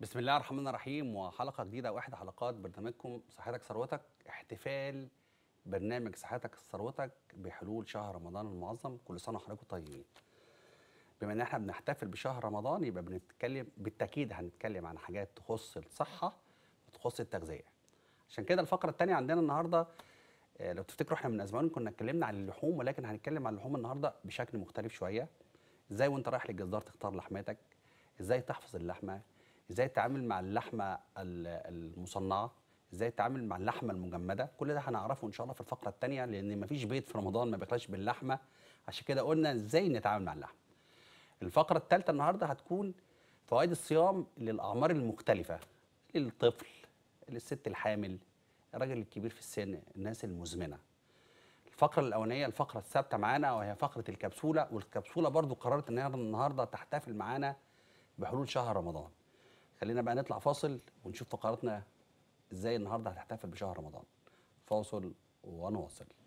بسم الله الرحمن الرحيم وحلقة جديدة واحدة حلقات برنامجكم صحتك ثروتك احتفال برنامج صحتك ثروتك بحلول شهر رمضان المعظم كل سنة وحضراتكم طيبين بما ان احنا بنحتفل بشهر رمضان يبقى بنتكلم بالتأكيد هنتكلم عن حاجات تخص الصحة وتخص التغذية عشان كده الفقرة الثانية عندنا النهاردة آه، لو تفتكروا احنا من اسبوعين كنا اتكلمنا عن اللحوم ولكن هنتكلم عن اللحوم النهارده بشكل مختلف شويه ازاي وانت رايح للجزار تختار لحمتك ازاي تحفظ اللحمه ازاي تتعامل مع اللحمه ال- المصنعه ازاي تتعامل مع اللحمه المجمده كل ده هنعرفه ان شاء الله في الفقره الثانيه لان مفيش بيت في رمضان ما بيخلاش باللحمه عشان كده قلنا ازاي نتعامل مع اللحمه الفقره الثالثه النهارده هتكون فوائد الصيام للاعمار المختلفه للطفل للست الحامل الراجل الكبير في السن الناس المزمنه الفقره الاولانيه الفقره الثابته معانا وهي فقره الكبسوله والكبسوله برضو قررت ان هي النهارده تحتفل معانا بحلول شهر رمضان خلينا بقى نطلع فاصل ونشوف فقراتنا ازاي النهارده هتحتفل بشهر رمضان فاصل ونواصل